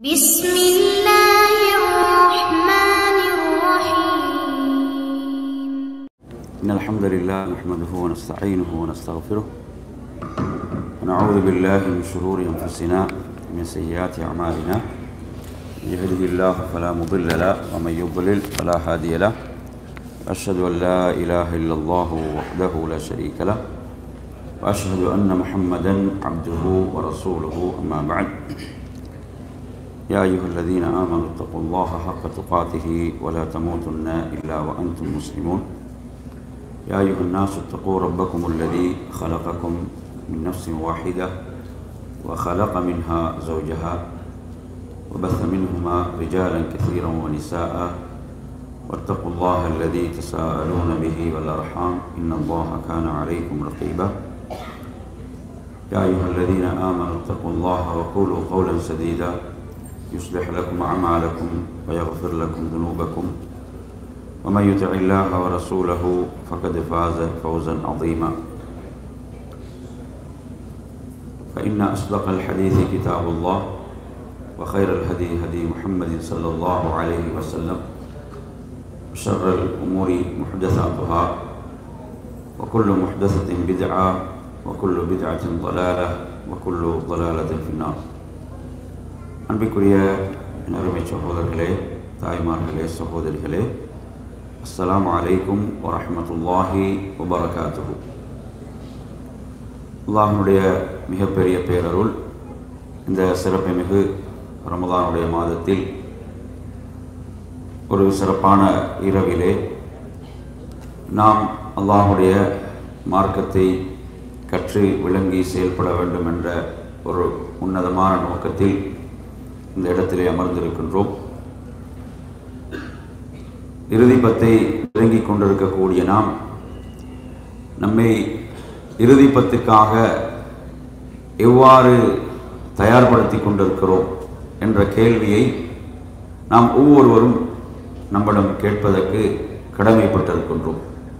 بسم الله الرحمن الرحيم إن الحمد لله نحمده ونستعينه ونستغفره ونعوذ بالله من شرور أنفسنا ومن سيئات أعمالنا من يهده الله فلا مضل له ومن يضلل فلا هادي له أشهد أن لا إله إلا الله وحده لا شريك له وأشهد أن محمدا عبده ورسوله أما بعد يا أيها الذين آمنوا اتقوا الله حق تقاته ولا تموتن إلا وأنتم مسلمون يا أيها الناس اتقوا ربكم الذي خلقكم من نفس واحدة وخلق منها زوجها وبث منهما رجالا كثيرا ونساء واتقوا الله الذي تساءلون به والأرحام إن الله كان عليكم رقيبا يا أيها الذين آمنوا اتقوا الله وقولوا قولا سديدا يصلح لكم أعمالكم ويغفر لكم ذنوبكم ومن يطع الله ورسوله فقد فاز فوزا عظيما فإن أصدق الحديث كتاب الله وخير الهدي هدي محمد صلى الله عليه وسلم وشر الأمور محدثاتها وكل محدثة بدعة وكل بدعة ضلالة وكل ضلالة في النار அன்பிற்குரிய என் அருமை சகோதரர்களே தாய்மார்களே சகோதரிகளே அஸ்ஸலாமு அலைக்கும் வரஹ்மத்துல்லாஹி வபரகாத்துஹு அல்லாஹனுடைய மிகப்பெரிய பேரருள் இந்த சிறப்பு மிகு ரமதானுடைய மாதத்தில் ஒரு சிறப்பான இரவிலே நாம் அல்லாஹுடைய மார்க்கத்தை கற்று விளங்கி செயல்பட வேண்டும் என்ற ஒரு உன்னதமான நோக்கத்தில் இந்த இடத்திலே அமர்ந்திருக்கின்றோம் இறுதி பத்தை நெருங்கிக் கொண்டிருக்கக்கூடிய நாம் நம்மை இறுதி பத்துக்காக எவ்வாறு தயார்படுத்தி கொண்டிருக்கிறோம் என்ற கேள்வியை நாம் ஒவ்வொருவரும் நம்மிடம் கேட்பதற்கு கடமைப்பட்டிருக்கின்றோம்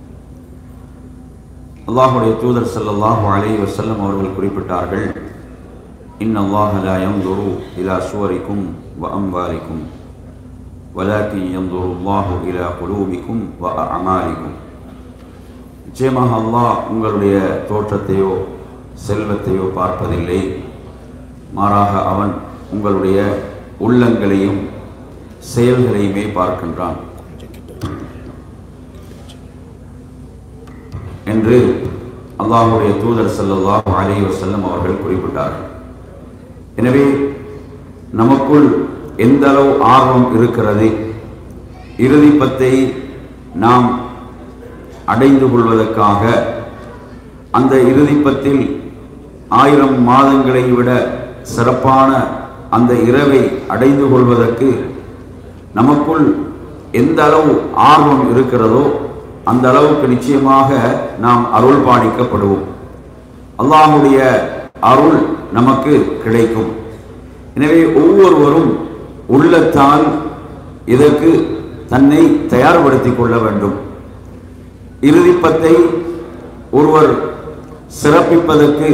அல்லாஹுடைய தூதர் ஸல்லல்லாஹு அலைஹி வஸல்லம் அவர்கள் குறிப்பிட்டார்கள் இன் அல்லாஹ் லா யன்துரு இலா சுவரிக்கும் வ அம்வாலிக்கும் வலாக்கின் யன்துரு அல்லாஹு இலா குலூபிக்கும் வ அமாலிக்கும் நிச்சயமாக அல்லாஹ் உங்களுடைய தோற்றத்தையோ செல்வத்தையோ பார்ப்பதில்லை மாறாக அவன் உங்களுடைய உள்ளங்களையும் செயல்களையுமே பார்க்கின்றான் என்று அல்லாஹுடைய தூதர் ஸல்லல்லாஹு அலைஹி வஸல்லம் அவர்கள் குறிப்பிட்டார்கள் எனவே நமக்குள் எந்த அளவு ஆர்வம் இருக்கிறது இறுதி பத்தை நாம் அடைந்து கொள்வதற்காக அந்த இறுதிப்பத்தில் ஆயிரம் மாதங்களை விட சிறப்பான அந்த இரவை அடைந்து கொள்வதற்கு நமக்குள் எந்த அளவு ஆர்வம் இருக்கிறதோ அந்த அளவுக்கு நிச்சயமாக நாம் அருள் பாடிக்கப்படுவோம் அல்லாஹுடைய அருள் நமக்கு கிடைக்கும் எனவே ஒவ்வொருவரும் உள்ளத்தால் இதற்கு தன்னை தயார்படுத்திக் கொள்ள வேண்டும் இறுதிப்பத்தை ஒருவர் சிறப்பிப்பதற்கு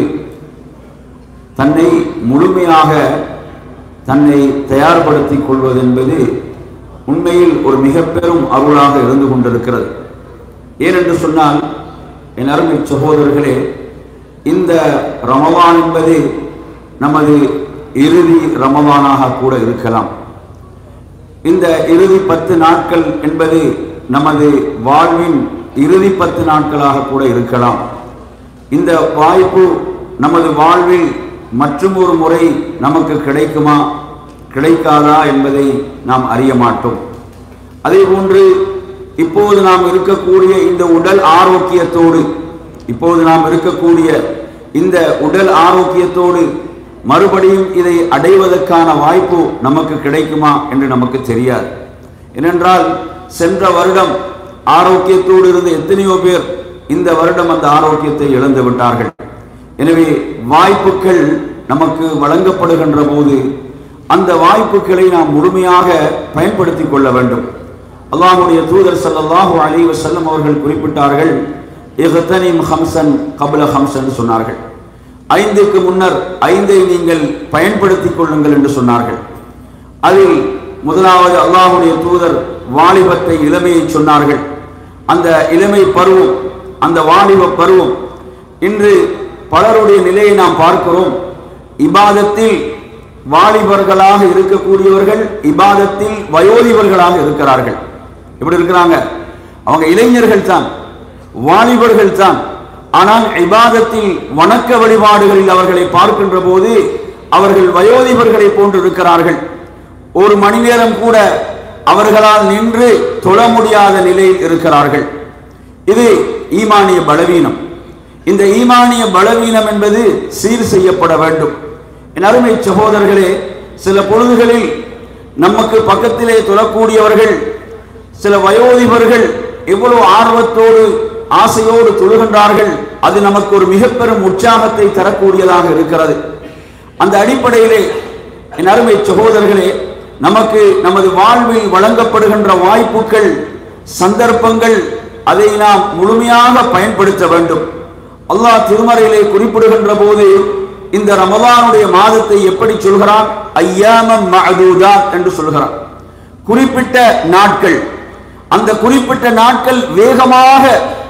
தன்னை முழுமையாக தன்னை தயார்படுத்திக் கொள்வது என்பது உண்மையில் ஒரு மிக பெரும் அருளாக இருந்து கொண்டிருக்கிறது ஏனென்று சொன்னால் என் அருமை சகோதரர்களே இந்த ரமலான் என்பது நமது இறுதி ரமலானாக கூட இருக்கலாம் இந்த இறுதி பத்து நாட்கள் என்பது நமது வாழ்வின் இறுதி பத்து நாட்களாக கூட இருக்கலாம் இந்த வாய்ப்பு நமது வாழ்வில் மற்றும் ஒரு முறை நமக்கு கிடைக்குமா கிடைக்காதா என்பதை நாம் அறிய மாட்டோம் அதே போன்று இப்போது நாம் இருக்கக்கூடிய இந்த உடல் ஆரோக்கியத்தோடு இப்போது நாம் இருக்கக்கூடிய இந்த உடல் ஆரோக்கியத்தோடு மறுபடியும் இதை அடைவதற்கான வாய்ப்பு நமக்கு கிடைக்குமா என்று நமக்கு தெரியாது ஏனென்றால் சென்ற வருடம் ஆரோக்கியத்தோடு இருந்த எத்தனையோ பேர் இந்த வருடம் அந்த ஆரோக்கியத்தை இழந்து விட்டார்கள் எனவே வாய்ப்புகள் நமக்கு வழங்கப்படுகின்ற போது அந்த வாய்ப்புகளை நாம் முழுமையாக பயன்படுத்திக் கொள்ள வேண்டும் அல்லாஹுடைய தூதர் ஸல்லல்லாஹு அலைஹி வஸல்லம் அவர்கள் குறிப்பிட்டார்கள் இஹ்தனிம் ஹம்சன் கபல ஹம்சன் சொன்னார்கள் ஐந்துக்கு முன்னர் ஐந்தை நீங்கள் பயன்படுத்திக் கொள்ளுங்கள் என்று சொன்னார்கள் அதில் முதலாவது அல்லாஹுடைய தூதர் வாலிபத்தை இளமையை சொன்னார்கள் அந்த இளமை பருவம் அந்த வாலிப பருவம் இன்று பலருடைய நிலையை நாம் பார்க்கிறோம் இபாதத்தில் வாலிபர்களாக இருக்கக்கூடியவர்கள் இபாதத்தில் வயோதிபர்களாக இருக்கிறார்கள் எப்படி இருக்கிறாங்க அவங்க இளைஞர்கள் தான் வாலிபர்கள் தான் ஆனால் இபாதத்தில் வணக்க வழிபாடுகளில் அவர்களை பார்க்கின்ற போது அவர்கள் வயோதிபர்களை போன்று இருக்கிறார்கள் ஒரு மணி நேரம் கூட அவர்களால் நின்று தொழ முடியாத நிலையில் இருக்கிறார்கள் இது ஈமானிய பலவீனம் இந்த ஈமானிய பலவீனம் என்பது சீர் செய்யப்பட வேண்டும் என் அருமை சகோதரர்களே சில பொழுதுகளில் நமக்கு பக்கத்திலே தொழக்கூடியவர்கள் சில வயோதிபர்கள் எவ்வளவு ஆர்வத்தோடு ஆசையோடு தொழுகின்றார்கள் அது நமக்கு ஒரு மிக பெரும் உற்சாகத்தை தரக்கூடியதாக இருக்கிறது அந்த அடிப்படையிலே என் அருமை சகோதரர்களே நமக்கு நமது வாழ்வில் வழங்கப்படுகின்ற வாய்ப்புகள் சந்தர்ப்பங்கள் அதை நாம் முழுமையாக பயன்படுத்த வேண்டும் அல்லாஹ் திருமறையிலே குறிப்பிடுகின்ற போது இந்த ரமலானுடைய மாதத்தை எப்படி சொல்கிறான் ஐயாமம் மஅதூதாத் என்று சொல்கிறான் குறிப்பிட்ட நாட்கள் அந்த குறிப்பிட்ட நாட்கள் வேகமாக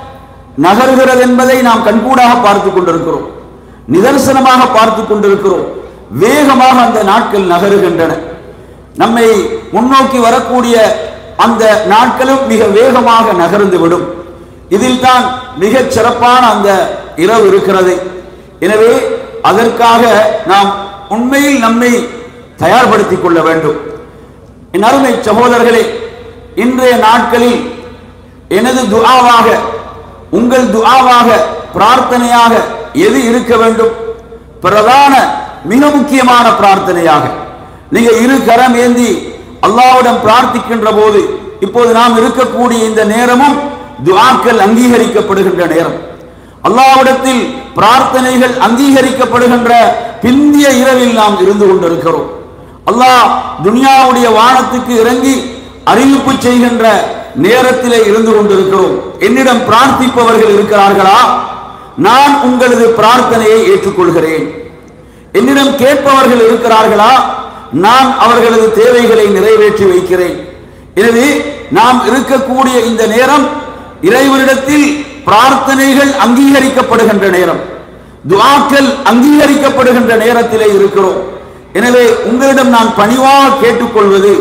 நகர்கிறது என்பதை நாம் கண்கூடாக பார்த்து கொண்டிருக்கிறோம் நிதர்சனமாக பார்த்து கொண்டிருக்கிறோம் வேகமாக அந்த நாட்கள் நகருகின்றன நம்மை முன்னோக்கி வரக்கூடிய அந்த நாட்களும் மிக வேகமாக நகர்ந்து விடும் இதில் தான் மிகச் சிறப்பான அந்த இரவு இருக்கிறது எனவே அதற்காக நாம் உண்மையில் நம்மை தயார்படுத்திக் கொள்ள வேண்டும் என் அருமை சகோதரர்களே இன்றைய நாட்களில் எனது துஆவாக உங்கள் துஆவாக பிரார்த்தனையாக எது இருக்க வேண்டும் பிரதான மிக முக்கியமான பிரார்த்தனையாக நீங்க இரு கரம் ஏந்தி அல்லாஹ்விடம் பிரார்த்திக்கின்ற போது இப்போது நாம் இருக்கக்கூடிய இந்த நேரமும் துஆக்கள் அங்கீகரிக்கப்படுகின்ற நேரம் அல்லாஹ்விடத்தில் பிரார்த்தனைகள் அங்கீகரிக்கப்படுகின்ற பிந்திய இரவில் நாம் இருந்து கொண்டிருக்கிறோம் அல்லாஹ் துனியாவுடைய வானத்துக்கு இறங்கி அறிவிப்பு செய்கின்ற நேரத்திலே இருந்து கொண்டிருக்கிறோம் என்னிடம் பிரார்த்திப்பவர்கள் இருக்கிறார்களா நான் உங்களது பிரார்த்தனையை ஏற்றுக்கொள்கிறேன் என்னிடம் கேட்பவர்கள் இருக்கிறார்களா நான் அவர்களது தேவைகளை நிறைவேற்றி வைக்கிறேன் எனவே நாம் இருக்கக்கூடிய இந்த நேரம் இறைவனிடத்தில் பிரார்த்தனைகள் அங்கீகரிக்கப்படுகின்ற நேரம் துஆக்கள் அங்கீகரிக்கப்படுகின்ற நேரத்திலே இருக்கிறோம் எனவே உங்களிடம் நான் பணிவாக கேட்டுக்கொள்வது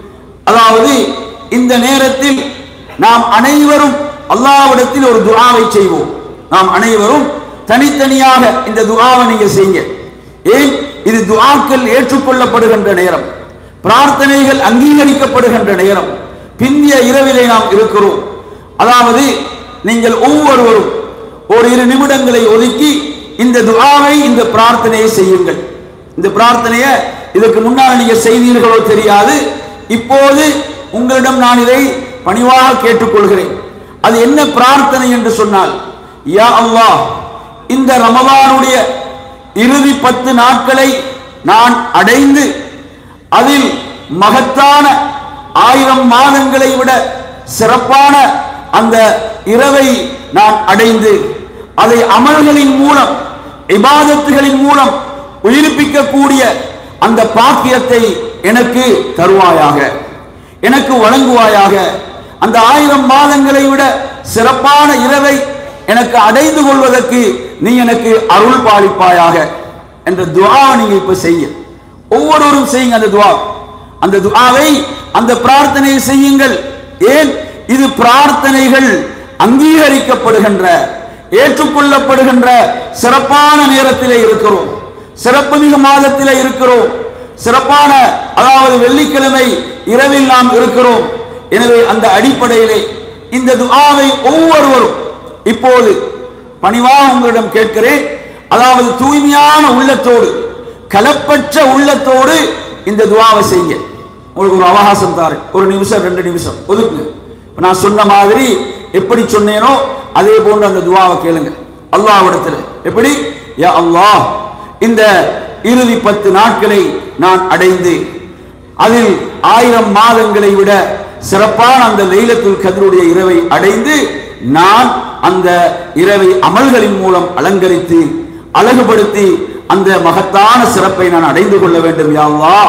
அதாவது இந்த நேரத்தில் நாம் அனைவரும் அல்லாஹ்விடத்தில் ஒரு துஆவை செய்வோம் நாம் அனைவரும் தனித்தனியாக இந்த துஆவை நீங்க செய்யுங்க ஏன் இது துஆக்கள் ஏற்றுக்கொள்ளப்படுகின்ற நேரம் பிரார்த்தனைகள் அங்கீகரிக்கப்படுகின்ற நேரம் பிந்திய இரவிலே நாம் இருக்கிறோம் அதாவது நீங்கள் ஒவ்வொருவரும் ஒரு இரு நிமிடங்களை ஒதுக்கி இந்த துஆவை இந்த பிரார்த்தனையை செய்யுங்கள் இந்த பிரார்த்தனையை இதற்கு முன்னால் நீங்க செய்தீர்களோ தெரியாது இப்போது உங்களிடம் நான் இதை பணிவாக கேட்டுக்கொள்கிறேன் அது என்ன பிரார்த்தனை என்று சொன்னால் யா அல்லாஹ் இந்த ரமலானுடைய இறுதி பத்து நாட்களை நான் அடைந்து அதில் மகத்தான ஆயிரம் மாதங்களை விட சிறப்பான அந்த இரவை நான் அடைந்து அதை அமல்களின் மூலம் இபாதத்துகளின் மூலம் உயிர்ப்பிக்கக்கூடிய அந்த பாக்கியத்தை எனக்கு தருவாயாக எனக்கு வழங்குவாயாக அந்த ஆயிரம் மாதங்களை விட சிறப்பான இரவை எனக்கு அடைந்து கொள்வதற்கு நீ எனக்கு அருள் பாலிப்பாயாக என்ற துஆ நீங்க இப்ப செய்ய ஒவ்வொருவரும் செய்யுங்க அந்த துஆ அந்த துஆவை அந்த பிரார்த்தனையை செய்யுங்கள் ஏன் இது பிரார்த்தனைகள் அங்கீகரிக்கப்படுகின்ற ஏற்றுக்கொள்ளப்படுகின்ற சிறப்பான நேரத்திலே இருக்கிறோம் சிறப்பு மிகு மாதத்திலே இருக்கிறோம் சிறப்பான அதாவது வெள்ளிக்கிழமை இரவில் நாம் இருக்கிறோம் எனவே அந்த அடிப்படையிலே இந்த துஆவை ஒவ்வொருவரும் இப்போது பணிவாக உங்களிடம் கேட்கிறேன் அதாவது தூய்மையான உள்ளத்தோடு கலப்பற்ற உள்ளத்தோடு இந்த துஆவை செய்ய உங்களுக்கு ஒரு அவகாசம் தாரு ஒரு நிமிஷம் ரெண்டு நிமிஷம் ஒதுக்குங்க இப்ப நான் சொன்ன மாதிரி எப்படி சொன்னேனோ அதே போன்று அந்த துஆவை கேளுங்க அல்லாஹ்விடத்தில் எப்படி யா அல்லாஹ் இந்த இறுதி பத்து நாட்களை நான் அடைந்து அதில் ஆயிரம் மாதங்களை விட சிறப்பான அந்த லைலத்துல் கதருடைய இரவை அடைந்து நான் அந்த இரவை அமல்களின் மூலம் அலங்கரித்து அழகுபடுத்தி அந்த மகத்தான சிறப்பை நான் அடைந்து கொள்ள வேண்டும் யா அல்லாஹ்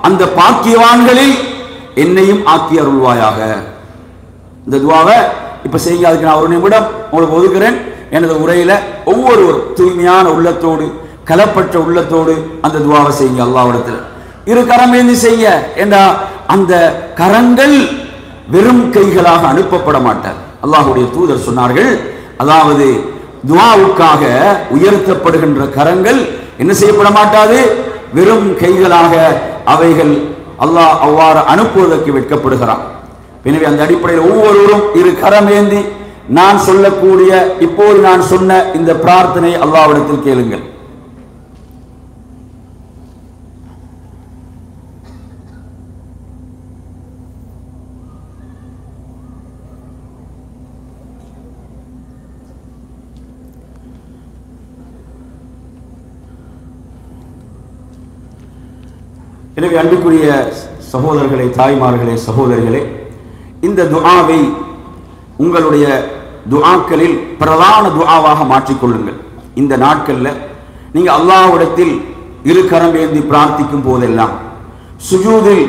அந்த பாக்கியவான்களில் என்னையும் ஆக்கி அருள்வாயாக இந்த துவாவை இப்ப செய்யுங்க அதுக்கு நான் ஒரு நிமிடம் உங்களுக்கு ஒதுக்குறேன் எனது உரையில ஒவ்வொருவரும் தூய்மையான உள்ளத்தோடு கலப்பற்ற உள்ளத்தோடு அந்த துவாவை செய்யுங்க அல்லாவிடத்தில் இரு கரம் ஏந்தி செய்ய என்றா அந்த கரங்கள் வெறும் கைகளாக அனுப்பப்பட மாட்டார் அல்லாஹ்வுடைய தூதர் சொன்னார்கள் அதாவது துவாவுக்காக உயர்த்தப்படுகின்ற கரங்கள் என்ன செய்யப்பட மாட்டாது வெறும் கைகளாக அவைகள் அல்லாஹ் அவ்வாறு அனுப்புவதற்கு வெட்கப்படுகிறான் எனவே அந்த அடிப்படையில் ஒவ்வொருவரும் இரு கரமேந்தி நான் சொல்லக்கூடிய இப்போது நான் சொன்ன இந்த பிரார்த்தனை அல்லாவிடத்தில் கேளுங்கள் எனவே அன்புக்குரிய சகோதரர்களே தாய்மார்களே சகோதரிகளே இந்த துஆவை உங்களுடைய துஆக்களில் பிரதான துஆவாக மாற்றிக்கொள்ளுங்கள் இந்த நாட்கள்ல நீங்க அல்லாஹ்விடத்தில் இரு கரம் ஏந்தி பிரார்த்திக்கும் போதெல்லாம் சுஜூதில்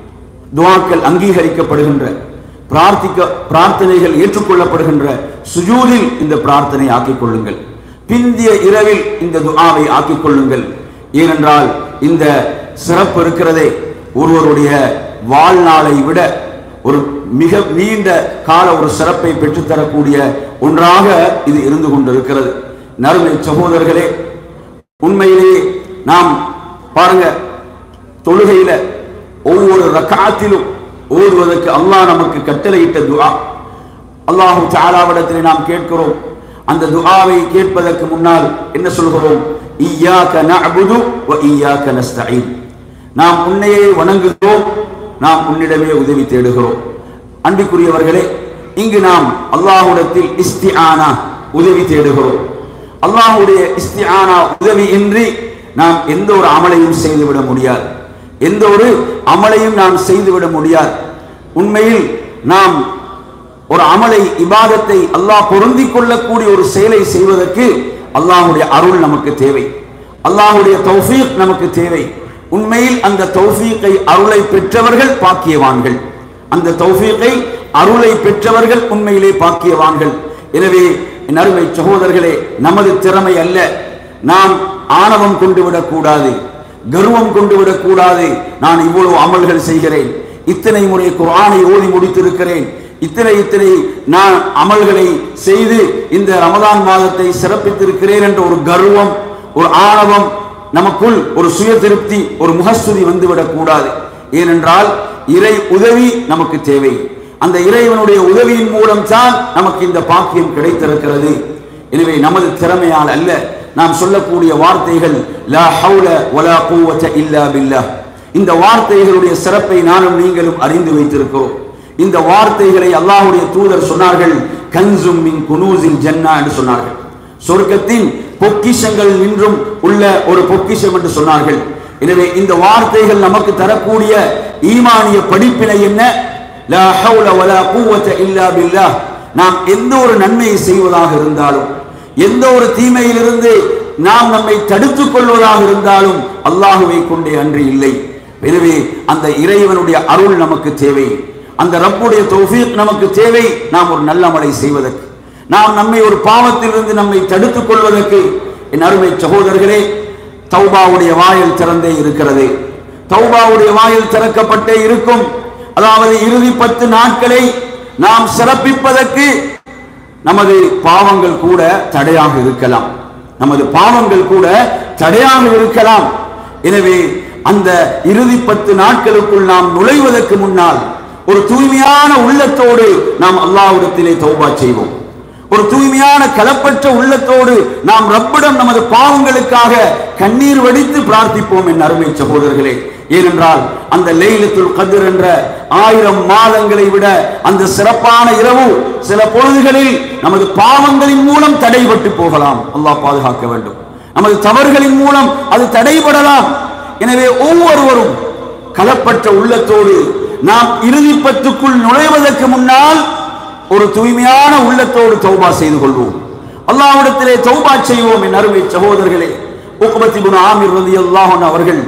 துஆக்கள் அங்கீகரிக்கப்படுகின்ற பிரார்த்திக்க பிரார்த்தனைகள் ஏற்றுக்கொள்ளப்படுகின்ற சுஜூதில் இந்த பிரார்த்தனை ஆக்கிக் கொள்ளுங்கள் பிந்திய இரவில் இந்த துஆவை ஆக்கிக் கொள்ளுங்கள் ஏனென்றால் இந்த சிறப்பு இருக்கிறதே ஒருவருடைய வாழ்நாளை விட ஒரு மிக நீண்ட கால ஒரு சிறப்பை பெற்றுத்தரக்கூடிய ஒன்றாக இது இருந்து கொண்டிருக்கிறது நறுமை சகோதரர்களே உண்மையிலேயே நாம் பாருங்க தொழுகையில ஒவ்வொரு ரக்காத்திலும் ஓதுவதற்கு அல்லாஹ் நமக்கு கட்டளையிட்ட துஆ அல்லாஹு தஆலாவிடத்திலே நாம் கேட்கிறோம் அந்த துஆவை கேட்பதற்கு முன்னால் என்ன சொல்கிறோம் இய்யாக நஅபுது வ இய்யாக நஸ்தஈன் நாம் உன்னையே வணங்குகிறோம் நாம் உன்னிடமே உதவி தேடுகிறோம் அன்பிற்குரியவர்களே இங்கு நாம் அல்லாஹ்விடத்தில் இஸ்திஆனா உதவி தேடுகிறோம் அல்லாஹ்வுடைய இஸ்திஆனா உதவி இன்றி நாம் எந்த ஒரு அமலையும் செய்துவிட முடியாது எந்த ஒரு அமலையும் நாம் செய்துவிட முடியாது உண்மையில் நாம் ஒரு அமலை இபாதத்தை அல்லாஹ் பொருந்திக் கொள்ளக்கூடிய ஒரு செயலை செய்வதற்கு அல்லாஹ்வுடைய அருள் நமக்கு தேவை அல்லாஹ்வுடைய தௌஃபீக் நமக்கு தேவை உண்மையில் அந்த தௌஃபீக்கை அருளை பெற்றவர்கள் பாக்கியவான்கள் அந்த தௌஃபீக்கை அருளை பெற்றவர்கள் உண்மையிலே பாக்கியவான்கள் எனவே என் அருமை சகோதரர்களே நமது திறமை அல்ல நாம் ஆணவம் கொண்டு விடக்கூடாது கர்வம் கொண்டு விடக்கூடாது நான் இவ்வளவு அமல்கள் செய்கிறேன் இத்தனை முறை குர்ஆனை ஓதி முடித்திருக்கிறேன் இத்தனை இத்தனை நான் அமல்களை செய்து இந்த ரமதான் மாதத்தை சிறப்பித்திருக்கிறேன் என்ற ஒரு கர்வம் ஒரு ஆணவம் நமக்குள் ஒரு சுய திருப்தி ஒரு முகஸ்துதி வந்துவிடக் கூடாது ஏனென்றால் இறை உதவி நமக்கு தேவை அந்த இறைவனுடைய உதவியின் மூலம் தான் நமக்கு இந்த பாக்கியம் கிடைத்திருக்கிறது எனவே நமது திறமையால் அல்ல நாம் சொல்லக்கூடிய வார்த்தைகள் லா ஹவுல வலா குவத இல்லா பில்லாஹ் இந்த வார்த்தைகளுடைய சிறப்பை நானும் நீங்களும் அறிந்து வைத்திருக்கிறோம் இந்த வார்த்தைகளை அல்லாஹ்வுடைய தூதர் சொன்னார்கள் கன்சும் மின் குனூசில் ஜன்னா என்று சொன்னார்கள் சொர்க்கத்தின் பொக்கிஷங்கள் நின்றும் உள்ள ஒரு பொக்கிஷம் என்று சொன்னார்கள் எனவே இந்த வார்த்தைகள் நமக்கு தரக்கூடிய ஈமானிய படிப்பினை என்ன லா ஹவுல வலா குவத இல்லா பில்லாஹ் நாம் எந்த ஒரு நன்மையை செய்வதாக இருந்தாலும் எந்த ஒரு தீமையிலிருந்து நாம் நம்மை தடுத்துக் கொள்வதாக இருந்தாலும் அல்லாஹுவை கொண்டே அன்றி இல்லை எனவே அந்த இறைவனுடைய அருள் நமக்கு தேவை அந்த ரப்புடைய தௌஃபீக் நமக்கு தேவை நாம் ஒரு நல்ல அமலை செய்வதற்கு நாம் நம்மை ஒரு பாவத்திலிருந்து நம்மை தடுத்துக் கொள்வதற்கு என் அருமை சகோதரர்களே தௌபாவுடைய வாயில் திறந்தே இருக்கிறது தௌபாவுடைய வாயில் திறக்கப்பட்டே இருக்கும் அதாவது இறுதி பத்து நாட்களை நாம் சிறப்பிப்பதற்கு நமது பாவங்கள் கூட தடையாக இருக்கலாம் நமது பாவங்கள் கூட தடையாக இருக்கலாம் எனவே அந்த இறுதி பத்து நாட்களுக்குள் நாம் நுழைவதற்கு முன்னால் ஒரு தூய்மையான உள்ளத்தோடு நாம் அல்லாஹ்விடத்திலே தௌபா செய்வோம் ஒரு தூய்மையான கலப்பற்ற உள்ளத்தோடு நாம் ரப்பிடம் நமது பாவங்களுக்காக கண்ணீர் வடித்து பிரார்த்திப்போம் என் அருமை சகோதரர்களே ஏனென்றால் அந்த லைலத்துல் கதிர் என்ற ஆயிரம் மாதங்களை விட அந்த சிறப்பான இரவு சில பொழுதுகளில் நமது பாவங்களின் மூலம் தடைபட்டு போகலாம் அல்லாஹ் பாதுகாக்க வேண்டும் நமது தவறுகளின் மூலம் அது தடைபடலாம் எனவே ஒவ்வொருவரும் கலப்பற்ற உள்ளத்தோடு நாம் இறுதி பத்துக்குள் நுழைவதற்கு முன்னால் ஒரு தூய்மையான உள்ளத்தோடு தௌபா செய்து கொள்வோம் அல்லாஹ்விடத்திலே தௌபா செய்வோம் என் அருமை சகோதரர்களே உக்பத் இப்னு ஆமிர் ரலியல்லாஹு அன்ஹு அவர்கள்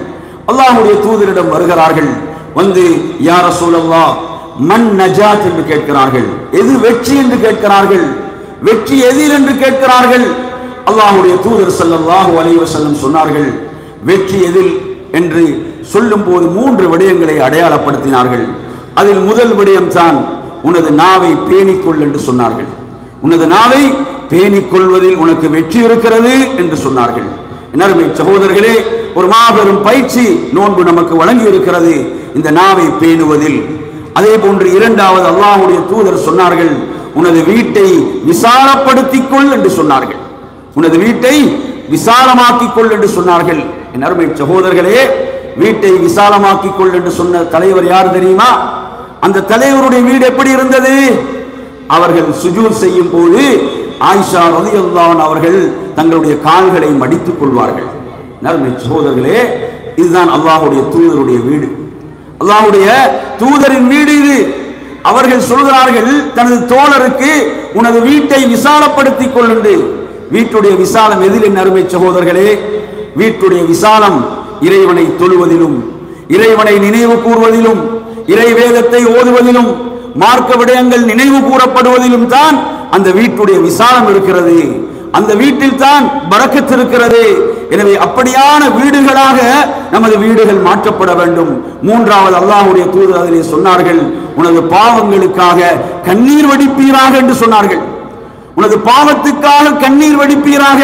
அல்லாஹ்வுடைய தூதரிடம் வருகிறார்கள் வந்து யார சூழல்லா மண் நஜாத் என்று கேட்கிறார்கள் எது வெற்றி என்று கேட்கிறார்கள் வெற்றி எதில் என்று கேட்கிறார்கள் அல்லாஹ்வுடைய தூதர் ஸல்லல்லாஹு அலைஹி வஸல்லம் சொன்னார்கள் வெற்றி எதில் என்று சொல்லும் போது மூன்று விடயங்களை அடையாளப்படுத்தினார்கள் அதில் முதல் விடயம் தான் உனது நாவை பேணிக்கொள் என்று சொன்னார்கள் உனது நாவை பேணிக் கொள்வதில் உனக்கு வெற்றி இருக்கிறது என்று சொன்னார்கள் நறுமை சகோதரர்களே ஒரு மாபெரும் பயிற்சி நோன்பு நமக்கு வழங்கி இருக்கிறது இந்த நாவை பேணுவதில் அதே போன்று இரண்டாவது அல்லாஹ்வுடைய தூதர் சொன்னார்கள் உனது வீட்டை விசாலப்படுத்திக் கொள் என்று சொன்னார்கள் உனது வீட்டை விசாலமாக்கிக் கொள் என்று சொன்னார்கள் என் அருமை சகோதரர்களே வீட்டை விசாலமாக்கிக் கொள் என்று சொன்ன தலைவர் யார் தெரியுமா அந்த தலைவருடைய வீடு எப்படி இருந்தது அவர்கள் சுஜூர் செய்யும் போது ஆயிஷா ரலியல்லாஹு அவர்கள் தங்களுடைய கால்களை மடித்துக் கொள்வார்கள் நறுமை சகோதரர்களே இதுதான் அல்லாஹ்வுடைய தூதருடைய வீடு அல்லாஹ்வுடைய தூதரின் வீடு இது அவர்கள் சொல்கிறார்கள் தனது தோழருக்கு உனது வீட்டை விசாலப்படுத்திக் கொள்ளுண்டு வீட்டுடைய விசாலம் எதில் என் அருமை சகோதரர்களே வீட்டுடைய விசாலம் இறைவனை தொழுவதிலும் இறைவனை நினைவு கூறுவதிலும் இறை வேதத்தை ஓதுவதிலும் மார்க்க விடயங்கள் நினைவு கூறப்படுவதிலும் தான் அந்த வீட்டுடைய விசாலம் இருக்கிறது அந்த வீட்டில் தான் பறக்கத்து இருக்கிறது எனவே அப்படியான வீடுகளாக நமது வீடுகள் மாற்றப்பட வேண்டும் மூன்றாவது அல்லாஹ்வுடைய தூதர் அதிலே சொன்னார்கள் உனது பாவங்களுக்காக கண்ணீர் வடிப்பீராக என்று சொன்னார்கள் உனது பாவத்துக்காக கண்ணீர் வடிப்பீராக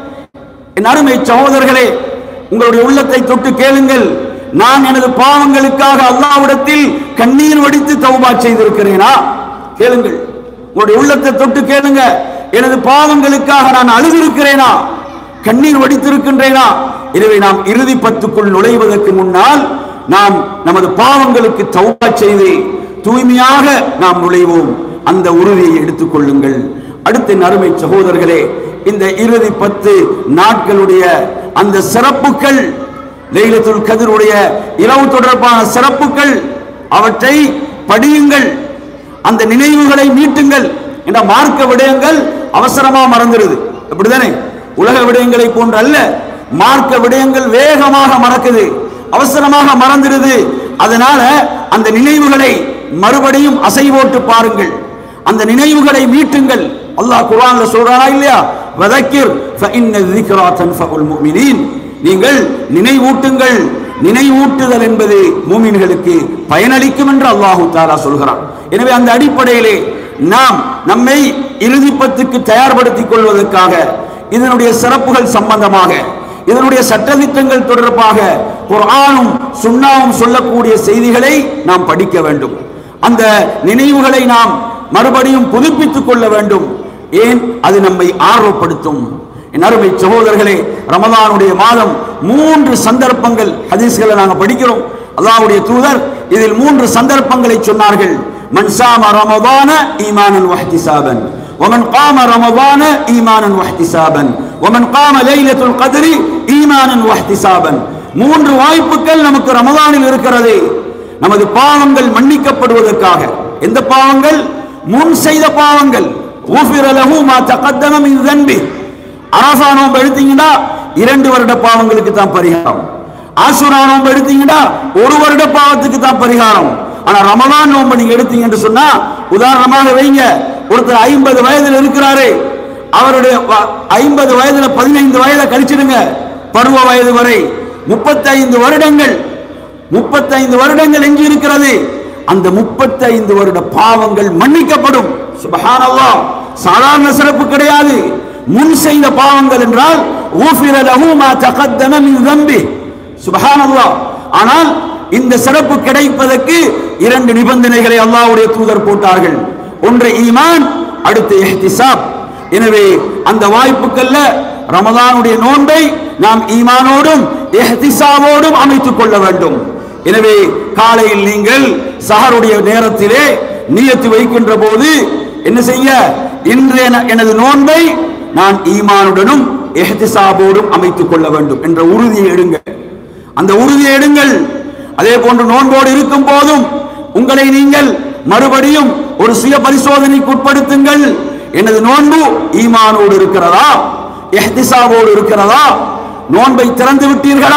என் அருமை சகோதரர்களே உங்களுடைய உள்ளத்தை தொட்டு கேளுங்கள் நான் எனது பாவங்களுக்காக அல்லாஹ்விடத்தில் கண்ணீர் வடித்து தௌபா செய்திருக்கிறேனா கேளுங்கள் உங்களுடைய உள்ளத்தை தொட்டு கேளுங்க எனது பாவங்களுக்காக நான் அழுதிருக்கிறேனா கண்ணீர் வடித்திருக்கின்றேனா எனவே நாம் இறுதி பத்துக்குள் நுழைவதற்கு முன்னால் நாம் நமது பாவங்களுக்கு தௌபா செய்து தூய்மையாக நாம் நுழைவோம் அந்த உறுதியை எடுத்துக் கொள்ளுங்கள் அடுத்த என் அருமை சகோதரர்களே இந்த இறுதி பத்து நாட்களுடைய அந்த சிறப்புகள் லைலத்துல் கதிருடைய இரவு தொடர்பான சிறப்புகள் அவற்றை படியுங்கள் அந்த நினைவுகளை மீட்டுங்கள் என்ற மார்க்க விடயங்கள் அவசரமா மறந்துடுது அப்படிதானே உலக விடயங்களை போன்ற அல்ல மார்க்க விடயங்கள் வேகமாக மறக்குது அவசரமாக மறந்துடுது அதனால அந்த நினைவுகளை மறுபடியும் அசைவோட்டு பாருங்கள் அந்த நினைவுகளை மீட்டுங்கள் அல்லாஹ் குர்ஆன்ல சொல்றானா இல்லையா வதக்கிர் ஃபஇன்ன ذِكْرَى تَنْفَعُ الْمُؤْمِنِينَ நீங்கள் நினைவூட்டுங்கள் நினைவூட்டுதல் என்பது மூமின்களுக்கு பயனளிக்கும் என்று அல்லாஹு தாலா சொல்கிறான் எனவே அந்த அடிப்படையிலே நாம் நம்மை இறுதிப்பத்துக்கு தயார்படுத்திக் கொள்வதற்காக இதனுடைய சிறப்புகள் சம்பந்தமாக இதனுடைய சட்டதிட்டங்கள் தொடர்பாக குர்ஆனும் சுன்னாவும் சொல்லக்கூடிய செய்திகளை நாம் படிக்க வேண்டும் அந்த நினைவுகளை நாம் மறுபடியும் புதுப்பித்துக் கொள்ள வேண்டும் ஏன் அது நம்மை ஆர்வப்படுத்தும் என் அருமை சகோதரர்களே ரமதானுடைய மாதம் மூன்று சந்தர்ப்பங்கள் ஹதீஸ்களை நாங்கள் படிக்கிறோம் அல்லாஹ்வுடைய தூதர் இதில் மூன்று சந்தர்ப்பங்களை சொன்னார்கள் மன் சாம ரமதான ஈமானன் வஹ்திசாபன் ومن قام رمضان ايمانا واحتسابا ومن قام ليله القدر ايمانا واحتسابا மூன்று வாய்ப்புகள் நமக்கு ரமதானில் இருக்கிறது நமது பாவங்கள் மன்னிக்கப்படுவதற்காக எந்த பாவங்கள் முன் செய்த பாவங்கள் ஊஃபிர லஹு மா தகத்தம மின் ذنبه அரஃபா நோன்பு எடுத்தீங்கன்னா இரண்டு வருட பாவங்களுக்கு தான் பரிகாரம் ஆசுரா நோன்பு எடுத்தீங்கன்னா ஒரு வருட பாவத்துக்கு தான் பரிகாரம் ஆனா ரமலான் நோன்பு நீங்க எடுத்தீங்க என்று சொன்னா உதாரணமாக வைங்க ஒருத்தர் ஐம்பது வயதில் இருக்கிறாரு அவருடைய ஐம்பது வயதுல பதினைந்து வயதை கழிச்சிடுங்க பருவ வயது வரை முப்பத்தைந்து வருடங்கள் முப்பத்தைந்து வருடங்கள் எஞ்சி இருக்கிறது அந்த முப்பத்தைந்து வருட பாவங்கள் மன்னிக்கப்படும் சுபஹானல்லாஹ் சாதாரண சிறப்பு கிடையாது முன் செய்த பாவங்கள் என்றால் ஊஃபிர லஹு மா தகத்தம மின் ذنبه சுபஹானல்லாஹ் ஆனால் இந்த சிறப்பு கிடைப்பதற்கு இரண்டு நிபந்தனைகளை அல்லாஹ்வுடைய தூதர் போட்டார்கள் ஒன்று ஈமான் அடுத்து இஹ்திசாப் எனவே அந்த வாய்ப்புக்கல்ல ரமதானுடைய நோன்பை நாம் ஈமானோடும் இஹ்திசாவோடும் அமைத்துக் கொள்ள வேண்டும் எனவே காலையில் நீங்கள் சஹருடைய நேரத்திலே நியத்து வைக்கின்ற போது என்ன செய்ய இன்றைய எனது நோன்பை நான் ஈமானுடனும் எஹ்திசாபோடும் அமைத்துக் கொள்ள வேண்டும் என்ற உறுதியை எடுங்க அந்த உறுதியை எடுங்கள் அதே போன்று நோன்போடு இருக்கும் போதும் உங்களை நீங்கள் மறுபடியும் ஒரு சுய பரிசோதனைக்கு உட்படுத்துங்கள் எனது நோன்பு ஈமானோடு இருக்கிறதா எஹ்திசாவோடு இருக்கிறதா நோன்பை திறந்து விட்டீர்களா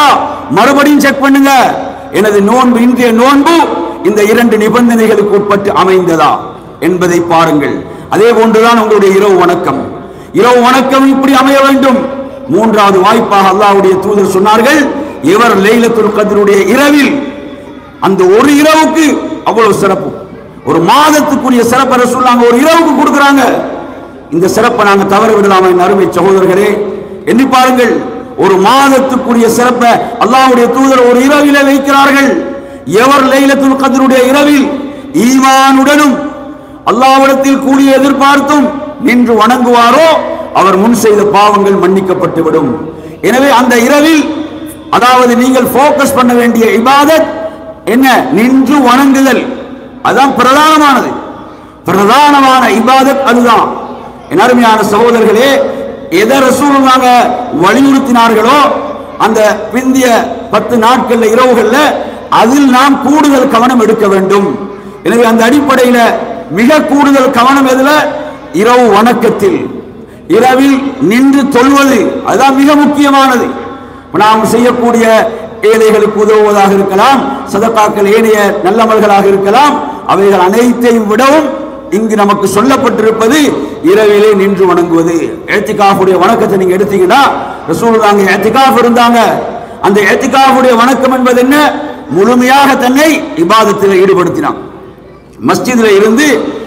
மறுபடியும் செக் பண்ணுங்க எனது நோன்பு இன்றைய நோன்பு இந்த இரண்டு நிபந்தனைகளுக்கு உட்பட்டு அமைந்ததா என்பதை பாருங்கள் அதே போன்றுதான் உங்களுடைய இரவு வணக்கம் இரவு வணக்கம் இப்படி அமைய வேண்டும் மூன்றாவது வாய்ப்பாக அல்லாஹ்வுடைய தூதர் சொன்னார்கள் இவர் லைலத்துல் கத்ருடைய இரவில் அந்த ஒரு இரவுக்கு அவ்வளவு சிறப்பு ஒரு மாதத்துக்குரிய சிறப்பை ரசூலுல்லாஹ் ஒரு இரவுக்கு கொடுக்குறாங்க இந்த சிறப்பை நாங்க தவற விடலாமா என் அருமை சகோதரர்களே எண்ணி பாருங்கள் ஒரு மாதத்துக்குரிய சிறப்பை அல்லாஹ்வுடைய தூதர் ஒரு இரவிலே வைக்கிறார்கள் எவர் லைலத்துல் கத்ருடைய இரவில் ஈமானுடனும் அல்லாஹ்விடத்தில் கூடிய எதிர்பார்த்தும் நின்று வணங்குவாரோ அவர் முன் செய்த பாவங்கள் மன்னிக்கப்பட்டு விடும் எனவே அந்த இரவில் அதாவது நீங்கள் ஃபோக்கஸ் பண்ண வேண்டிய இபாதத் என்ன நின்று வணங்குதல் அதான் பிரதானமானது பிரதானமான இபாதத் அதுதான் என் அருமையான சகோதரர்களே எதை ரசூலுல்லாங்க வலியுறுத்தினார்களோ அந்த பிந்திய பத்து நாட்கள்ல இரவுகள்ல அதில் நாம் கூடுதல் கவனம் எடுக்க வேண்டும் எனவே அந்த அடிப்படையில மிக கூடுதல் கவனம் எதுல இரவு வணக்கத்தில் இரவில் நின்று தொழுவது அதுதான் மிக முக்கியமானது இப்ப நாம் செய்யக்கூடிய ஏழைகளுக்கு உதவுவதாக இருக்கலாம் சதக்காக்கள் ஏனைய நல்லமல்களாக இருக்கலாம் அவைகள் அனைத்தையும் விடவும் இங்கு நமக்கு சொல்லப்பட்டிருப்பது இரவிலே நின்று வணங்குவது ஏத்திகாஃபுடைய வணக்கத்தை நீங்க எடுத்தீங்கன்னா ரசூலுல்லாங்க ஏத்திகாஃப் இருந்தாங்க அந்த ஏத்திகாஃபுடைய வணக்கம் என்பது என்ன முழுமையாக தன்னை இபாதத்தில் ஈடுபடுத்தினான் மஸ்ஜிதில் இருந்து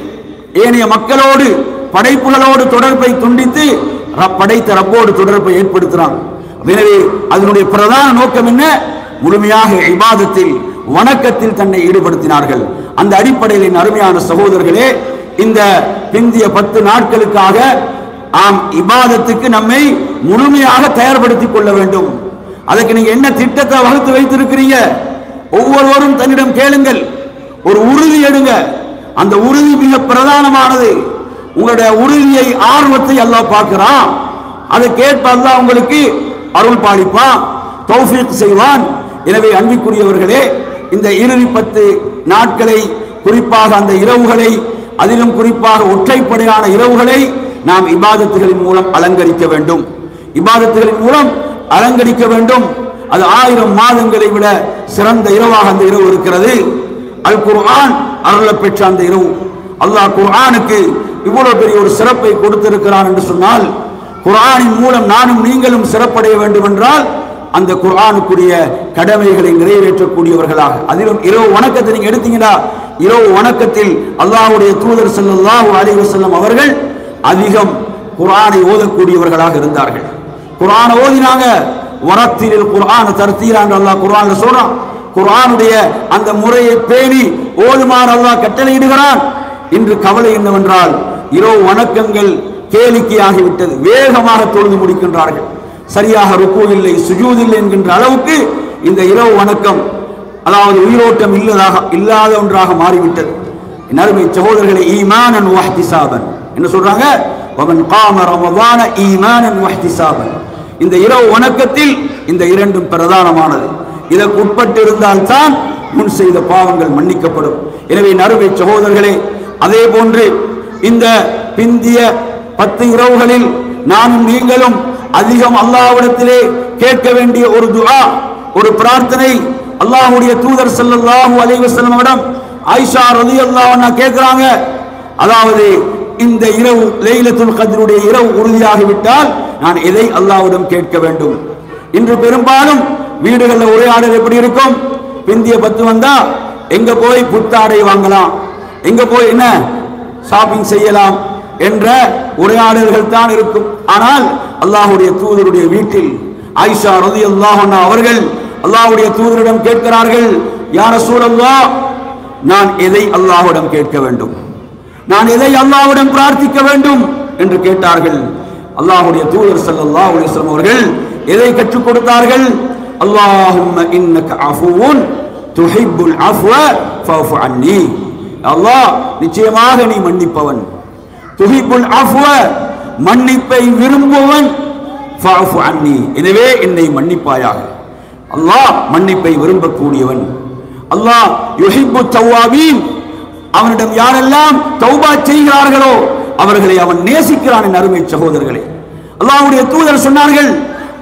ஏனைய மக்களோடு படைப்புகளோடு தொடர்பை துண்டித்து ரப்- படைத்த ரப்போடு தொடர்பை ஏற்படுத்துறான் எனவே அதனுடைய பிரதான நோக்கம் என்ன முழுமையாக இபாதத்தில் வணக்கத்தில் தன்னை ஈடுபடுத்தினார்கள் அந்த அடிப்படையில் என் அருமையான சகோதரர்களே இந்த பிந்திய பத்து நாட்களுக்காக ஆம் இபாதத்துக்கு நம்மை முழுமையாக தயார்படுத்திக் கொள்ள வேண்டும் அதுக்கு நீங்க என்ன திட்டத்தை வகுத்து வைத்திருக்கிறீங்க ஒவ்வொருவரும் தன்னிடம் கேளுங்கள் ஒரு உறுதி எடுங்க அந்த உறுதி மிக பிரதானமானது உங்களுடைய உறுதியை ஆர்வத்தை அல்லாஹ் பார்க்கிறான் அதை கேட்ப அல்லாஹ் உங்களுக்கு அருள் பாலிப்பான் தௌஃபீக் செய்வான் எனவே அன்பிற்குரியவர்களே இந்த இறுதி பத்து நாட்களை குறிப்பாக அந்த இரவுகளை அதிலும் குறிப்பாக ஒற்றைப்படையான இரவுகளை நாம் இபாதத்துகளின் மூலம் அலங்கரிக்க வேண்டும் இபாதத்துகளின் மூலம் அலங்கரிக்க வேண்டும் அது ஆயிரம் மாதங்களை விட சிறந்த இரவாக அந்த இரவு இருக்கிறது அல் குர்ஆன் அருளப் பெற்ற அந்த இரவு அல்லாஹ் குர்ஆனுக்கு இவ்வளவு பெரிய ஒரு சிறப்பை கொடுத்திருக்கிறான் என்று சொன்னால் குர்ஆனின் மூலம் நானும் நீங்களும் சிறப்படைய வேண்டும் என்றால் அந்த குர்ஆனுக்குரிய கடமைகளை நிறைவேற்றக்கூடியவர்களாக அதிலும் இரவு வணக்கத்தை நீங்க எடுத்தீங்கன்னா இரவு வணக்கத்தில் அல்லாஹ்வுடைய தூதர் ஸல்லல்லாஹு அலைஹி வஸல்லம் அவர்கள் அதிகம் குர்ஆனை ஓதக்கூடியவர்களாக இருந்தார்கள் குர்ஆனை ஓதினாங்க வரத்திலில் குர்ஆன் தர்த்தீலான்னு அல்லாஹ் குர்ஆன்ல சொல்றான் குர்ஆனுடைய அந்த முறையை பேணி ஓதுமாறு அல்லாஹ் கட்டளையிடுகிறான் இன்று கவலை என்னவென்றால் இரவு வணக்கங்கள் கேளிக்கையாகிவிட்டது வேகமாக தொழுது முடிக்கின்றார்கள் சரியாக ருக்கு இல்லை சுஜூத் இல்லை என்கின்ற அளவுக்கு இந்த இரவு வணக்கம் அதாவது உயிரோட்டம் இல்லதாக இல்லாத ஒன்றாக மாறிவிட்டது என் அருமை சகோதரர்களை ஈமானன் வஹ்திசாபன் என்ன சொல்றாங்க வமன் காம ரமதான ஈமானன் வஹ்திசாபன் இந்த இரவு வணக்கத்தில் இந்த இரண்டும் பிரதானமானது இதற்கு உட்பட்டு இருந்தால்தான் முன் செய்த பாவங்கள் மன்னிக்கப்படும் எனவே நறுவை சகோதரர்களே அதே போன்று இந்த பிந்திய பத்து இரவுகளில் நானும் நீங்களும் அதிகம் அல்லாஹ்விடத்திலே கேட்க வேண்டிய ஒரு துஆ ஒரு பிரார்த்தனை அல்லாஹ்வுடைய தூதர் ஸல்லல்லாஹு அலைஹி வஸல்லம் அவரிடம் ஆயிஷா ரலியல்லாஹு அன்ஹா கேட்கிறாங்க அதாவது இந்த இரவு லைலத்துல் கத்ருடைய இரவு உறுதியாகிவிட்டால் நான் எதை அல்லாஹ்விடம் கேட்க வேண்டும் இன்று பெரும்பாலும் வீடுகளில் உரையாடல் எப்படி இருக்கும் பிந்திய பத்து வந்தா எங்க போய் புத்தாடை வாங்கலாம் எங்க போய் என்ன ஷாப்பிங் செய்யலாம் என்ற உரையாடல்கள் தான் இருக்கும் ஆனால் அல்லாஹ்வுடைய தூதருடைய வீட்டில் ஆயிஷா ரலியல்லாஹு அன்ஹா அவர்கள் அல்லாஹ்வுடைய தூதரிடம் கேட்கிறார்கள் யா ரசூலல்லாஹ் நான் எதை அல்லாஹ்விடம் கேட்க வேண்டும் நான் எதை அல்லாஹ்விடம் பிரார்த்திக்க வேண்டும் என்று கேட்டார்கள் அல்லாஹ்வுடைய தூதர் ஸல்லல்லாஹு அலைஹி வஸல்லம் அவர்கள் எதை கற்றுக் கொடுத்தார்கள் அல்லாஹும்ம இன்னக அஃபுவுன் துஹிப்புல் அஃப்வ ஃபஃபு அன்னி அல்லாஹ் நிச்சயமாக நீ மன்னிப்பவன் துஹிப்புல் அஃப்வ மன்னிப்பை விரும்புவன் ஃபஃபு அன்னி எனவே என்னை மன்னிப்பாயாக அல்லாஹ் மன்னிப்பை விரும்பக்கூடியவன் அல்லாஹ் யுஹிப்பு தவ்வாபீன் அவனிடம் யாரெல்லாம் தௌபா செய்கிறார்களோ அவர்களை அவன் நேசிக்கிறான் என் அருமை சகோதரர்களே அல்லாஹ்வுடைய தூதர் சொன்னார்கள்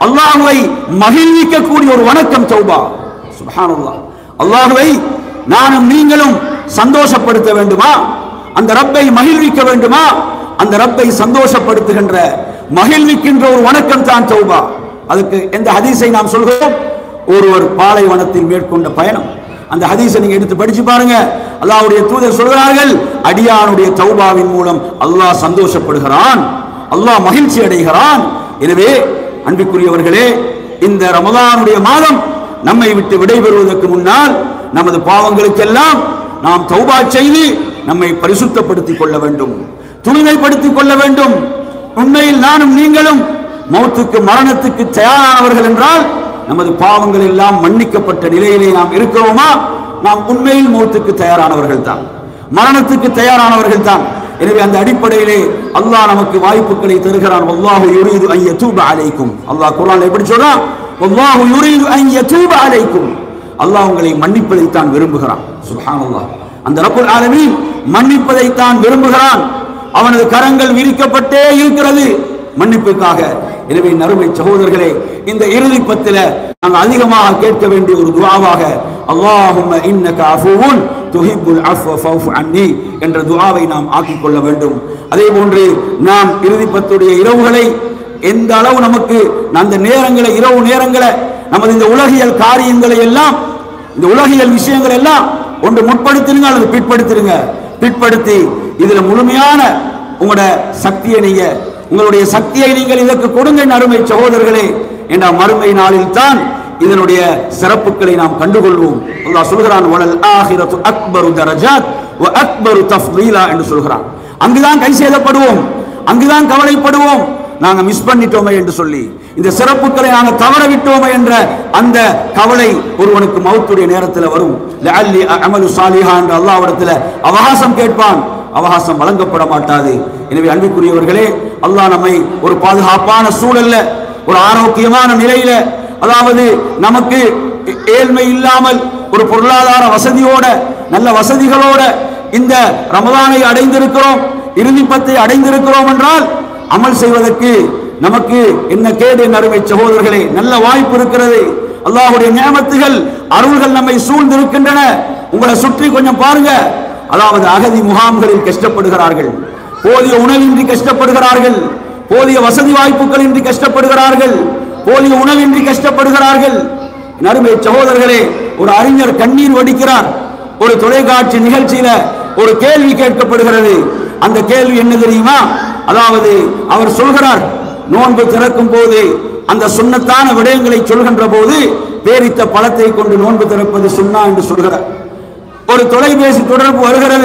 அல்லாஹ்வை மகிழ்விக்கக்கூடிய ஒரு வணக்கம் தௌபா சுப்ஹானல்லாஹ் அல்லாஹ்வை நானும் நீங்களும் சந்தோஷப்படுத்த வேண்டுமா அந்த ரப்பை மகிழ்விக்க வேண்டுமா அந்த ரப்பை சந்தோஷப்படுத்துகின்ற மகிழ்விக்கின்ற ஒரு வணக்கம் தான் தௌபா அதுக்கு எந்த ஹதீஸை நாம் சொல்கிறோம் ஒருவர் பாலைவனத்தில் மேற்கொண்ட பயணம் அந்த ஹதீஸை நீங்க எடுத்து படிச்சு பாருங்க அல்லாஹ்வுடைய தூதர் சொல்கிறார்கள் அடியானுடைய தௌபாவின் மூலம் அல்லாஹ் சந்தோஷப்படுகிறான் அல்லாஹ் மகிழ்ச்சி அடைகிறான் எனவே அன்பிற்குரியவர்களே இந்த ரமலானுடைய மாதம் நம்மை விட்டு விடைபெறுவதற்கு முன்னால் நமது பாவங்களுக்கெல்லாம் நாம் தௌபா செய்து நம்மை பரிசுத்தப்படுத்திக் கொள்ள வேண்டும் தூய்மைப்படுத்திக் கொள்ள வேண்டும் உண்மையில் நானும் நீங்களும் மௌத்துக்கு மரணத்துக்கு தயாரானவர்கள் என்றால் நமது பாவங்கள் எல்லாம் மன்னிக்கப்பட்ட நிலையிலே நாம் இருக்கிறோமா நாம் உண்மையில் மௌத்துக்கு தயாரானவர்கள் தான் மரணத்துக்கு தயாரானவர்கள் தான் எனவே அந்த அடிப்படையிலே அல்லாஹ் நமக்கு வாய்ப்புகளை தருகிறான் வல்லாஹு யுரீது அன் யதூப அலைக்கும் அல்லாஹ் குர்ஆன்ல எப்படி சொல்றான் வல்லாஹு யுரீது அன் யதூப அலைக்கும் அல்லாஹ் உங்களை மன்னிப்பதை தான் விரும்புகிறான் சுப்ஹானல்லாஹ் அந்த ரப்புல் ஆலமீன் மன்னிப்பதை தான் விரும்புகிறான் அவனது கரங்கள் விரிக்கப்பட்டே இருக்கிறது மன்னிப்புக்காக எனவே நறுமை சகோதரர்களே இந்த இறுதி பத்தில நாங்கள் அதிகமாக கேட்க வேண்டிய ஒரு துஆவாக அல்லாஹும்ம இன்னக அஃபுவுன் துஹிப்புல் அஃவ ஃபஃபு அன்னி என்ற துஆவை நாம் ஆக்கிக் கொள்ள வேண்டும் அதே போன்று நாம் இறுதி பத்துடைய இரவுகளை எந்த அளவு நமக்கு அந்த நேரங்களை இரவு நேரங்களை நமது இந்த உலகியல் காரியங்களை எல்லாம் இந்த உலகியல் விஷயங்கள் எல்லாம் ஒன்று முற்படுத்திருங்க அல்லது பிற்படுத்திருங்க பிற்படுத்தி இதுல முழுமையான உங்களோட சக்தியை நீங்க உங்களுடைய சக்தியை நீங்கள் இதற்கு கொடுங்க அருமை சகோதரர்களே என்ற மறுமை நாளில் தான் இதனுடைய சிறப்புகளை நாம் கண்டுகொள்வோம் அல்லாஹ் சொல்கிறான் வலல் ஆஹிரத்து அக்பரு தரஜாத் வ அக்பரு தஃலீலா என்று சொல்கிறான் அங்குதான் கை சேதப்படுவோம் அங்குதான் கவலைப்படுவோம் நாங்க மிஸ் பண்ணிட்டோமே என்று சொல்லி இந்த சிறப்புகளை நாங்க தவற விட்டோமே என்ற அந்த கவலை ஒருவனுக்கு மௌத்துடைய நேரத்தில் வரும் லஅல்லி அமலு சாலிஹா என்ற அல்லாஹ்விடத்தில் அவகாசம் கேட்பான் அவகாசம் வழங்கப்பட மாட்டாது எனவே அன்பிற்குரியவர்களே அல்லாஹ் நம்மை ஒரு பாதுகாப்பான சூழல்ல ஒரு ஆரோக்கியமான நிலையில அதாவது நமக்கு ஏ- ஏழ்மை இல்லாமல் ஒரு பொருளாதார வசதியோட நல்ல வசதிகளோட இந்த ரமதானை அடைந்திருக்கிறோம் இறுதி பத்தை அடைந்திருக்கிறோம் என்றால் அமல் செய்வதற்கு நமக்கு என்ன கேடு என் அருமை சகோதரர்களே நல்ல வாய்ப்பு இருக்கிறது அல்லாஹ்வுடைய நியமத்துகள் அருள்கள் நம்மை சூழ்ந்திருக்கின்றன உங்களை சுற்றி கொஞ்சம் பாருங்க அதாவது அகதி முகாம்களில் கஷ்டப்படுகிறார்கள் போதிய உணவின்றி கஷ்டப்படுகிறார்கள் போதிய வசதி வாய்ப்புகள் இன்றி கஷ்டப்படுகிறார்கள் போதிய உணவின்றி கஷ்டப்படுகிறார்கள் என் அருமை சகோதரர்களே ஒரு அறிஞர் கண்ணீர் வடிக்கிறார் ஒரு தொலைக்காட்சி நிகழ்ச்சியில ஒரு கேள்வி கேட்கப்படுகிறது அந்த கேள்வி என்ன தெரியுமா அதாவது அவர் சொல்கிறார் நோன்பு திறக்கும் போது அந்த சுண்ணத்தான விடயங்களை சொல்கின்ற போது பேரித்த பழத்தை கொண்டு நோன்பு திறப்பது சுண்ணா என்று சொல்கிறார் ஒரு தொலைபேசி தொடர்பு வருகிறது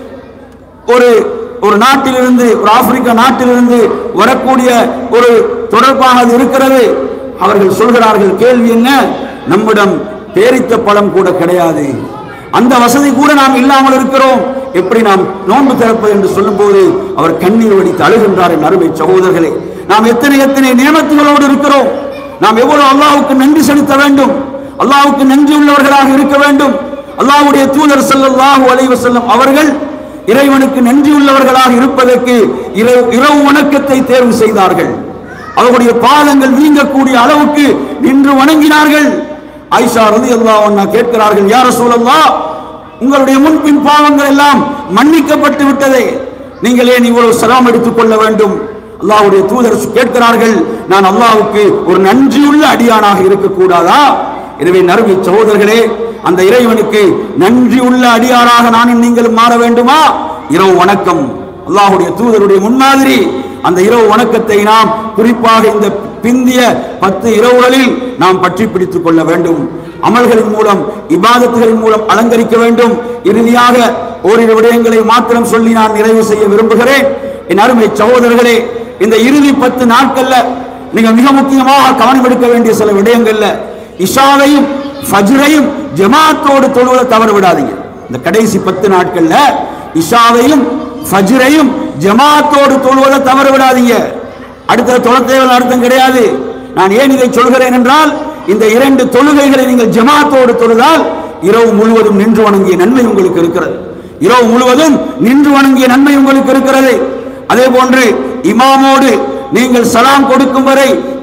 ஒரு ஒரு நாட்டிலிருந்து ஒரு ஆப்பிரிக்க நாட்டிலிருந்து வரக்கூடிய ஒரு தொடர்பாக அது இருக்கிறது அவர்கள் சொல்கிறார்கள் கேள்வி என்ன நம்மிடம் பேரித்த பழம் கூட கிடையாது அந்த வசதி கூட நாம் இல்லாமல் இருக்கிறோம் எப்படி நாம் நோன்பு திறப்பது என்று சொல்லும்போது அவர் கண்ணீர் வடித்து அழுகின்றார் என் அருமை சகோதரர்களே நாம் எத்தனை எத்தனை நியமத்துகளோடு இருக்கிறோம் நாம் எவ்வளவு அல்லாஹ்வுக்கு நன்றி செலுத்த வேண்டும் அல்லாஹ்வுக்கு நன்றி உள்ளவர்களாக இருக்க வேண்டும் அல்லாஹ்வுடைய தூதர் ஸல்லல்லாஹு அலைஹி வஸல்லம் அவர்கள் இறைவனுக்கு நன்றி உள்ளவர்களாக இருப்பதற்கு இரவு இரவு வணக்கத்தை தேர்வு செய்தார்கள் அவர்களுடைய பாதங்கள் வீங்கக்கூடிய அளவுக்கு நின்று வணங்கினார்கள் ஆயிஷா ரலியல்லாஹு அன்ஹா கேட்கிறார்கள் யார் ரசூலல்லாஹ் உங்களுடைய முன்பின் பாவங்கள் எல்லாம் மன்னிக்கப்பட்டு விட்டதே நீங்கள் ஏன் இவ்வளவு சலாம் எடுத்துக் கொள்ள வேண்டும் அல்லாஹ்வுடைய தூதர் கேட்கிறார்கள் நான் அல்லாஹ்வுக்கு ஒரு நன்றியுள்ள அடியானாக இருக்கக்கூடாதா எனவே நறுமை சகோதரர்களே அந்த இறைவனுக்கு நன்றி உள்ள அடியாராக நானும் நீங்களும் மாற வேண்டுமா இரவு வணக்கம் அல்லாஹ்வுடைய தூதருடைய முன்மாதிரி அந்த இரவு வணக்கத்தை நாம் குறிப்பாக இந்த பிந்திய பத்து இரவுகளில் நாம் பற்றி பிடித்துக் கொள்ள வேண்டும் அமல்களின் மூலம் இபாதத்துகளின் மூலம் அலங்கரிக்க வேண்டும் இறுதியாக ஓரிரு விடயங்களை மாத்திரம் சொல்லி நான் நிறைவு செய்ய விரும்புகிறேன் என் அருமை சகோதரர்களே இந்த இறுதி பத்து நாட்கள்ல நீங்க மிக முக்கியமாக கவனம் எடுக்க வேண்டிய சில விடயங்கள்ல இஷாவையும் ஃபஜ்ரையும் ஜமாத்தோடு தொழுவதை தவற விடாதீங்க இந்த கடைசி பத்து நாட்கள்ல இஷாவையும் ஃபஜ்ரையும் ஜமாத்தோடு தொழுவதை தவற விடாதீங்க அடுத்த தொழ தேவையான அர்த்தம் கிடையாது நான் ஏன் இதை சொல்கிறேன் என்றால் இந்த இரண்டு தொழுகைகளை நீங்கள் ஜமாத்தோடு தொழுதால் இரவு முழுவதும் நின்று வணங்கிய நன்மை உங்களுக்கு இருக்கிறது இரவு முழுவதும் நின்று வணங்கிய நன்மை உங்களுக்கு இருக்கிறது அதே போன்று இமாமோடு நீங்கள் சலாம் கொடுக்கும் வரை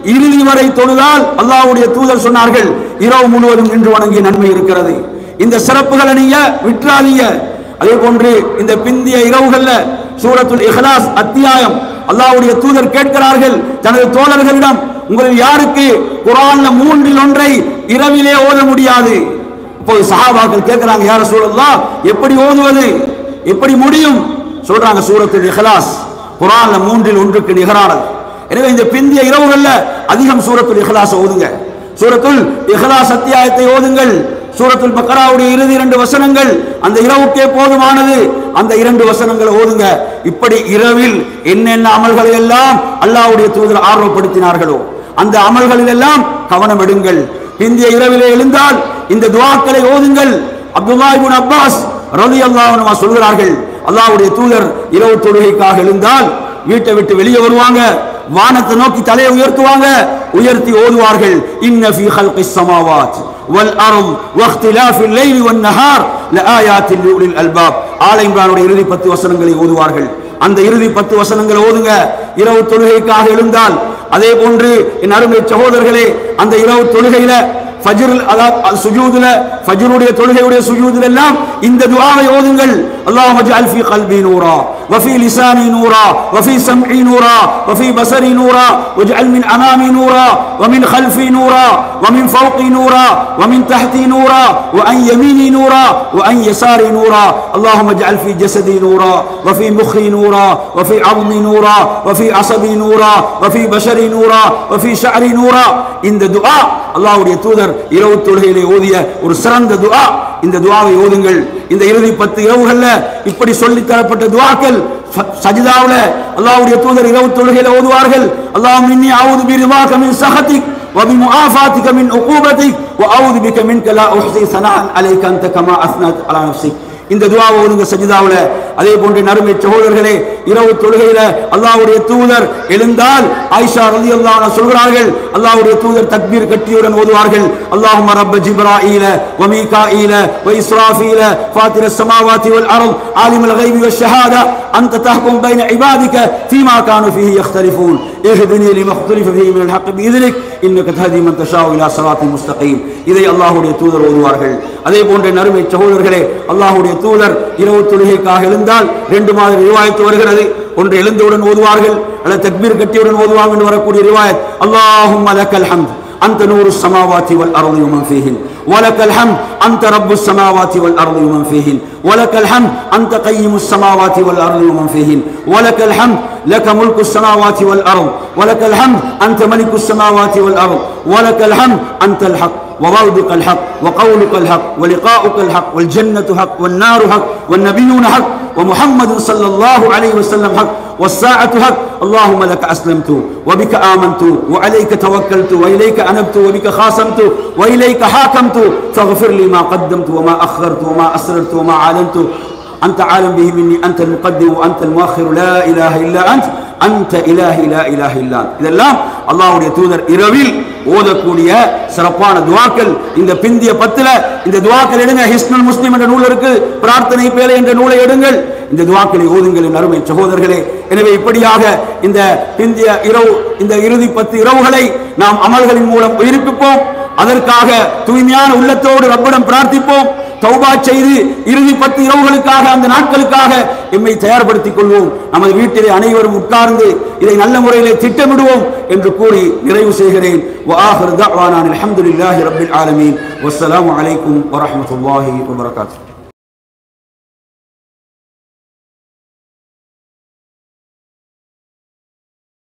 இறுதி வரை தொழுதால் அல்லாஹ்வுடைய தூதர் சொன்னார்கள் இரவு முழுவதும் நின்று வணங்கிய நன்மை இருக்கிறது இந்த சிறப்புகளை நீங்க விட்டுறாதீங்க அதே போன்று இந்த பிந்திய இரவுகள்ல சூரத்துல் இஹ்லாஸ் அத்தியாயம் அல்லாஹ்வுடைய தூதர் கேட்கிறார்கள் தனது தோழர்களிடம் உங்களில் யாருக்கு குரான்ல மூன்றில் ஒன்றை இரவிலே ஓத முடியாது இப்போது சஹாபாக்கள் கேட்கிறாங்க யார சூழல்லாம் எப்படி ஓதுவது எப்படி முடியும் சொல்றாங்க சூரத்துல் இஹ்லாஸ் குரான்ல மூன்றில் ஒன்றுக்கு நிகரானது எனவே இந்த பிந்திய இரவுகள்ல அதிகம் சூரத்துல் இஹ்லாஸ் ஓதுங்க சூரத்துல் இஹ்லாஸ் அத்தியாயத்தை ஓதுங்கள் சூரத்துல் பக்கராவுடைய இறுதி இரண்டு வசனங்கள் அந்த இரவுக்கே போதுமானது அந்த இரண்டு வசனங்களை ஓதுங்க இப்படி இரவில் என்னென்ன அமல்களை எல்லாம் அல்லாஹ்வுடைய தூதர் ஆர்வப்படுத்தினார்களோ அந்த அமல்களில் எல்லாம் கவனம் எடுங்கள் பிந்திய இரவிலே எழுந்தால் இந்த துவாக்களை ஓதுங்கள் அப்துல்லா இப்னு அப்பாஸ் ரலியல்லாஹு அன்ஹு சொல்கிறார்கள் அல்லாஹ்வுடைய தூதர் இரவு தொழுகைக்காக எழுந்தால் வீட்டை விட்டு வெளியே வருவாங்க வானத்தை நோக்கி தலையை உயர்த்துவாங்க உயர்த்தி ஓதுவார்கள் இன்ன ஃபீ ஹல்கிஸ் ஸமாவாத் வல் அர்த் வக்திலாஃபில் லைலி வன் நஹார் லஆயாத்தின் லிஉலில் அல்பாப் ஆல இம்ரானுடைய இறுதி பத்து வசனங்களை ஓதுவார்கள் அந்த இறுதி பத்து வசனங்களை ஓதுங்க இரவு தொழுகைக்காக எழுந்தால் அதே போன்று என் அருமை சகோதரர்களே அந்த இரவு தொழுகையில ஃபஜ்ர் அதாவது சுஜூதுல ஃபஜ்ருடைய தொழுகையுடைய சுஜூதுல எல்லாம் இந்த துஆவை ஓதுங்கள் அல்லாஹும்ம ஜஅல் ஃபீ கல்பி நூரா வஃபீ லிசானி நூரா வஃபீ சம்இ நூரா வஃபீ பஸரி நூரா வஜ்அல் மின் அமாமி நூரா வமின் خلفي نورا ومن فوقي نورا ومن تحتي نورا وعن يميني نورا وعن يساري نورا اللهم اجعل في جسدي نورا وفي مخي نورا وفي عظمي نورا وفي عصبي نورا وفي بشري نورا وفي شعري نورا இந்த துஆ அல்லாஹ்வுடைய தூதர் இரவு தொழுகையிலே ஓதிய ஒரு சிறந்த துஆ இந்த துஆவை ஓதுங்கள் இந்த இறுதி பத்து இரவுகள்ல இப்படி சொல்லி தரப்பட்ட துஆக்கள் சஜிதாவுல அல்லாஹ்வுடைய தூதர் இரவு தொழுகையில ஓதுவார்கள் அல்லாஹ் இன்னி அஊது பிரிவாக மின் சஹதிக் وبمعافاتك من عقوبتك واعوذ بك منك لا احصي ثناء عليك انت كما اثنيت على نفسك இந்த துவாவை ஓதுங்க சஜிதாவுல அதே போன்று நறுமை சகோதரர்களே இரவு தொழுகையில அல்லாஹ்வுடைய தூதர் எழுந்தால் ஆயிஷா ரலியல்லாஹு அன்ஹா சொல்கிறார்கள் அல்லாஹ்வுடைய தூதர் தக்பீர் கட்டியுடன் ஓதுவார்கள் அல்லாஹும்ம ரப்ப ஜிப்ராஈல வ மீகாஈல வ இஸ்ராஃபீல ஃபாத்திர السماوات والارض عالم الغيب والشهاده انت تحكم بين عبادك فيما كانوا فيه يختلفون اهدني لما اختلف فيه من الحق باذنك انك تهدي من تشاء الى صراط مستقيم இதை அல்லாஹ்வுடைய தூதர் ஓதுவார்கள் அதே போன்ற நறுமை சகோதரர்களே அல்லாஹ்வுடைய தூதர் இரவு தொழுகைக்காக எழுந்தால் ரெண்டு மாதிரி ரிவாயத்து வருகிறது ஒன்று எழுந்தவுடன் ஓதுவார்கள் அல்லது தக்பீர் கட்டியுடன் ஓதுவாங்க என்று வரக்கூடிய ரிவாயத் அல்லாஹும் லக்கல் ஹம்த் أنت نور السماوات والأرض ومن فيهن ولك الحمد أنت رب السماوات والأرض ومن فيهن ولك الحمد أنت قيم السماوات والأرض ومن فيهن ولك الحمد لك ملك السماوات والأرض ولك الحمد أنت ملك السماوات والأرض ولك الحمد أنت الحق ووعدك الحق وقولك الحق ولقاؤك الحق والجنة حق والنار حق والنبيون حق ومحمد صلى الله عليه وسلم حق والساعة حق اللهم لك أسلمت وبك آمنت وعليك توكلت وإليك أنبت وبك خاصمت وإليك حاكمت فاغفر لي ما قدمت وما أخرت وما أسررت وما أعلنت أنت عالم به مني أنت المقدم وأنت المؤخر لا إله إلا أنت أنت إلهي لا إله إلا أنت இதெல்லாம் அல்லாஹ்வுடைய தூதர் இரவில் ஓதக்கூடிய சிறப்பான துவாக்கள் இந்த பிந்திய பத்துல இந்த துவாக்கள் எடுங்க ஹிஸ்னுல் முஸ்லிம் என்ற நூல் இருக்கு பிரார்த்தனை பேலை என்ற நூலை எடுங்கள் இந்த துவாக்களை ஓதுங்கள் என் அருமை சகோதரர்களே எனவே இப்படியாக இந்த பிந்திய இரவு இந்த இறுதி பத்து இரவுகளை நாம் அமல்களின் மூலம் உயிர்ப்பிப்போம் அதற்காக தூய்மையான உள்ளத்தோடு ரப்பிடம் பிரார்த்திப்போம் தௌபா செய்து இறுதி பத்து இரவுகளுக்காக அந்த நாட்களுக்காக எம்மை தயார்படுத்திக் கொள்வோம் நமது வீட்டிலே அனைவரும் உட்கார்ந்து இதை நல்ல முறையிலே திட்டமிடுவோம் என்று கூறி நிறைவு செய்கிறேன் وآخر دعوانا الحمد لله رب العالمين والسلام عليكم ورحمة الله وبركاته